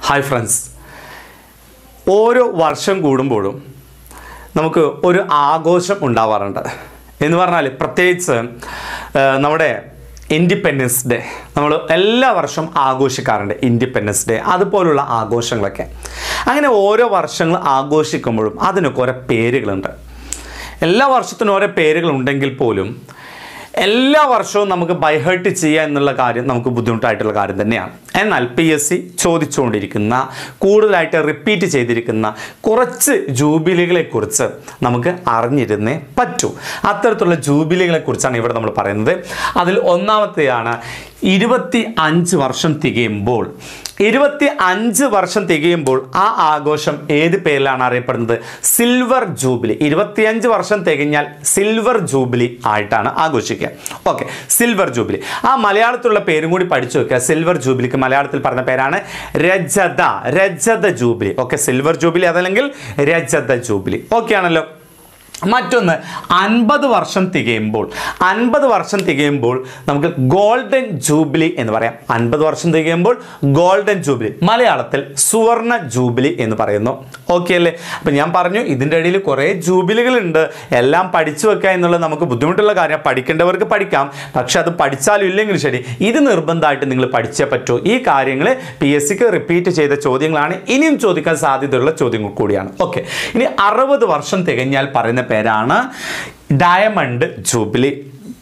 hi friends ഓരോ വർഷം കൂടുമ്പോഴും നമുക്ക് ഒരു ആഘോഷം ഉണ്ടാവാറുണ്ട് എന്ന് പറഞ്ഞാൽ പ്രത്യേകിച്ച് ആ, നമ്മുടെ ഇൻഡിപെൻഡൻസ് ഡേ നമ്മൾ എല്ലാ വർഷവും ആഘോഷിക്കാറുണ്ട് ഇൻഡിപെൻഡൻസ് ഡേ അതുപോലുള്ള ആഘോഷങ്ങളൊക്കെ അങ്ങനെ ഓരോ വർഷങ്ങൾ ആഘോഷിക്കുമ്പോഴും അതിനൊക്കെ ഓരോ പേരുകളുണ്ട് എല്ലാ വർഷത്തിനും ഓരോ പേരുകൾ ഉണ്ടെങ്കിൽ പോലും എല്ലാ വർഷവും നമുക്ക് ബൈഹേർട്ട് ചെയ്യുക എന്നുള്ള കാര്യം നമുക്ക് ബുദ്ധിമുട്ടായിട്ടുള്ള കാര്യം തന്നെയാണ് എന്നാൽ പി എസ് സി ചോദിച്ചുകൊണ്ടിരിക്കുന്ന കൂടുതലായിട്ട് റിപ്പീറ്റ് ചെയ്തിരിക്കുന്ന കുറച്ച് ജൂബിലികളെ കുറിച്ച് നമുക്ക് അറിഞ്ഞിരുന്നേ പറ്റൂ അത്തരത്തിലുള്ള ജൂബിലികളെ കുറിച്ചാണ് ഇവിടെ നമ്മൾ പറയുന്നത് അതിൽ ഒന്നാമത്തെയാണ് ഇരുപത്തി അഞ്ച് വർഷം തികയുമ്പോൾ ഇരുപത്തി അഞ്ച് വർഷം തികയുമ്പോൾ ആ ആഘോഷം ഏത് പേരിലാണ് അറിയപ്പെടുന്നത് സിൽവർ ജൂബിലി ഇരുപത്തിയഞ്ച് വർഷം തികഞ്ഞാൽ സിൽവർ ജൂബിലി ആയിട്ടാണ് ആഘോഷിക്കുക ഓക്കെ സിൽവർ ജൂബിലി ആ മലയാളത്തിലുള്ള പേരും കൂടി പഠിച്ചു വെക്കുക സിൽവർ ജൂബിലിക്ക് മലയാളത്തിൽ പറഞ്ഞ പേരാണ് രജത രജത ജൂബിലി ഓക്കെ സിൽവർ ജൂബിലി അതല്ലെങ്കിൽ രജത ജൂബിലി ഓക്കെ ആണല്ലോ മറ്റൊന്ന് അൻപത് വർഷം തികയുമ്പോൾ അൻപത് വർഷം തികയുമ്പോൾ നമുക്ക് ഗോൾഡൻ ജൂബിലി എന്ന് പറയാം അൻപത് വർഷം തികയുമ്പോൾ ഗോൾഡൻ ജൂബിലി മലയാളത്തിൽ സുവർണ ജൂബിലി എന്ന് പറയുന്നു ഓക്കെ അല്ലേ അപ്പം ഞാൻ പറഞ്ഞു ഇതിൻ്റെ ഇടയിൽ കുറേ ജൂബിലികളുണ്ട് എല്ലാം പഠിച്ചു വെക്കുക എന്നുള്ളത് നമുക്ക് ബുദ്ധിമുട്ടുള്ള കാര്യം പഠിക്കേണ്ടവർക്ക് പഠിക്കാം പക്ഷെ അത് പഠിച്ചാലും ഇല്ലെങ്കിലും ശരി ഇത് നിർബന്ധമായിട്ട് നിങ്ങൾ പഠിച്ചേ പറ്റൂ ഈ കാര്യങ്ങൾ പി എസ് സിക്ക് റിപ്പീറ്റ് ചെയ്ത ചോദ്യങ്ങളാണ് ഇനിയും ചോദിക്കാൻ സാധ്യതയുള്ള ചോദ്യങ്ങൾ കൂടിയാണ് ഓക്കെ ഇനി അറുപത് വർഷം തികഞ്ഞാൽ പറയുന്ന പേരാണ് diamond jubilee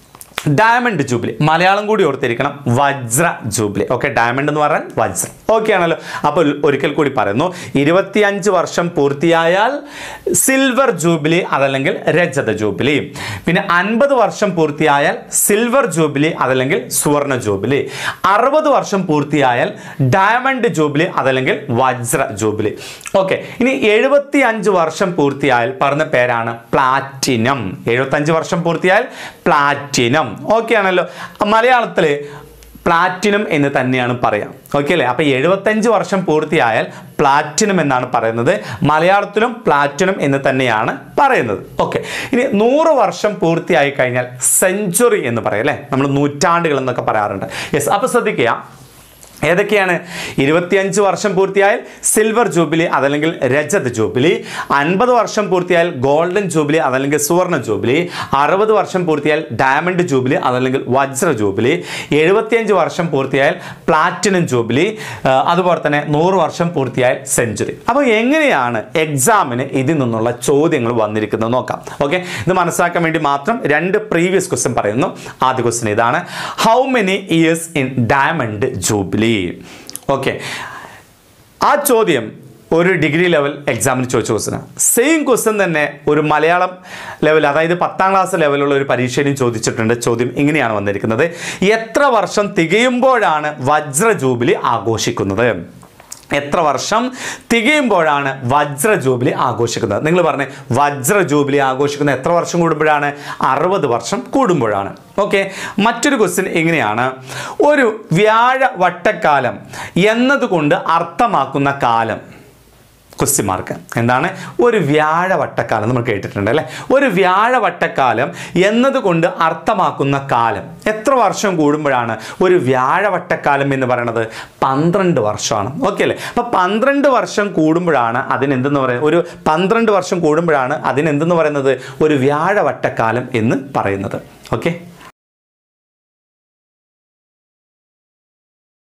diamond jubilee Malayalam കൂടി ഓർത്തിരിക്കണം വജ്ര ജൂബിലി ഓക്കെ ഡയമണ്ട് എന്ന് പറഞ്ഞാൽ വജ്രം ഓക്കെ ആണല്ലോ അപ്പോൾ ഒരിക്കൽ കൂടി പറയുന്നു ഇരുപത്തിയഞ്ച് വർഷം പൂർത്തിയായാൽ സിൽവർ ജൂബിലി അതല്ലെങ്കിൽ രജത ജൂബിലി പിന്നെ അൻപത് വർഷം പൂർത്തിയായാൽ സിൽവർ ജൂബിലി അതല്ലെങ്കിൽ സുവർണ ജൂബിലി അറുപത് വർഷം പൂർത്തിയായാൽ ഡയമണ്ട് ജൂബിലി അതല്ലെങ്കിൽ വജ്ര ജൂബിലി ഓക്കെ ഇനി എഴുപത്തി അഞ്ച് വർഷം പൂർത്തിയായാൽ പറഞ്ഞ പേരാണ് പ്ലാറ്റിനം എഴുപത്തഞ്ച് വർഷം പൂർത്തിയായാൽ പ്ലാറ്റിനം ഓക്കെ ആണല്ലോ മലയാളത്തിൽ പ്ലാറ്റിനം എന്ന് തന്നെയാണ് പറയാം ഓക്കെ അല്ലേ അപ്പോൾ എഴുപത്തഞ്ച് വർഷം പൂർത്തിയായാൽ പ്ലാറ്റിനം എന്നാണ് പറയുന്നത് മലയാളത്തിലും പ്ലാറ്റിനം എന്ന് തന്നെയാണ് പറയുന്നത് ഓക്കെ ഇനി നൂറ് വർഷം പൂർത്തിയായി കഴിഞ്ഞാൽ സെഞ്ചുറി എന്ന് പറയും അല്ലേ നമ്മൾ നൂറ്റാണ്ടുകൾ എന്നൊക്കെ പറയാറുണ്ട് യെസ് അപ്പോൾ ശ്രദ്ധിക്കുക ഏതൊക്കെയാണ് ഇരുപത്തിയഞ്ച് വർഷം പൂർത്തിയായാൽ സിൽവർ ജൂബിലി അതല്ലെങ്കിൽ രജത് ജൂബിലി അൻപത് വർഷം പൂർത്തിയായാൽ ഗോൾഡൻ ജൂബിലി അതല്ലെങ്കിൽ സുവർണ ജൂബിലി അറുപത് വർഷം പൂർത്തിയായാൽ ഡയമണ്ട് ജൂബിലി അതല്ലെങ്കിൽ വജ്ര ജൂബിലി എഴുപത്തിയഞ്ച് വർഷം പൂർത്തിയായാൽ പ്ലാറ്റിനം ജൂബിലി ആ, അതുപോലെ തന്നെ നൂറ് വർഷം പൂർത്തിയായാൽ സെഞ്ചുറി അപ്പോൾ എങ്ങനെയാണ് എക്സാമിന് ഇതിൽ നിന്നുള്ള ചോദ്യങ്ങൾ വന്നിരിക്കുന്നത് നോക്കാം ഓക്കെ ഇത് മനസ്സിലാക്കാൻ വേണ്ടി മാത്രം രണ്ട് പ്രീവിയസ് ക്വസ്റ്റ്യൻ പറയുന്നു ആദ്യ ക്വസ്റ്റ്യൻ ഇതാണ് how many years in diamond jubilee okay ആ ചോദ്യം ഒരു ഡിഗ്രി ലെവൽ എക്സാമിന് ചോദിച്ച ക്വസ്റ്റ്യൻ സെയിം ക്വസ്റ്റ്യൻ തന്നെ ഒരു മലയാളം ലെവൽ അതായത് പത്താം ക്ലാസ് ലെവലുള്ള ഒരു പരീക്ഷയിലും ചോദിച്ചിട്ടുണ്ട് ചോദ്യം ഇങ്ങനെയാണ് വന്നിരിക്കുന്നത് എത്ര വർഷം തികയുമ്പോഴാണ് വജ്ര ജൂബിലി ആഘോഷിക്കുന്നത് എത്ര വർഷം തികയുമ്പോഴാണ് വജ്ര ജൂബിലി ആഘോഷിക്കുന്നത് നിങ്ങൾ പറഞ്ഞേ വജ്ര ജൂബിലി ആഘോഷിക്കുന്നത് എത്ര വർഷം കൂടുമ്പോഴാണ് അറുപത് വർഷം കൂടുമ്പോഴാണ് ഓക്കെ മറ്റൊരു ക്വസ്റ്റ്യൻ എങ്ങനെയാണ് ഒരു വ്യാഴ വട്ടക്കാലം എന്നതുകൊണ്ട് അർത്ഥമാക്കുന്ന കാലം ക്വസ്റ്റ്യൻ മാർക്ക് എന്താണ് ഒരു വ്യാഴവട്ടക്കാലം നമ്മൾ കേട്ടിട്ടുണ്ട് അല്ലേ ഒരു വ്യാഴവട്ടക്കാലം എന്നതുകൊണ്ട് അർത്ഥമാക്കുന്ന കാലം എത്ര വർഷം കൂടുമ്പോഴാണ് ഒരു വ്യാഴവട്ടക്കാലം എന്ന് പറയുന്നത് പന്ത്രണ്ട് വർഷമാണ് ഓക്കെ അല്ലേ അപ്പോൾ പന്ത്രണ്ട് വർഷം കൂടുമ്പോഴാണ് അതിനെന്തെന്ന് പറയുന്നത് ഒരു പന്ത്രണ്ട് വർഷം കൂടുമ്പോഴാണ് അതിനെന്തെന്ന് പറയുന്നത് ഒരു വ്യാഴവട്ടക്കാലം എന്ന് പറയുന്നത് ഓക്കെ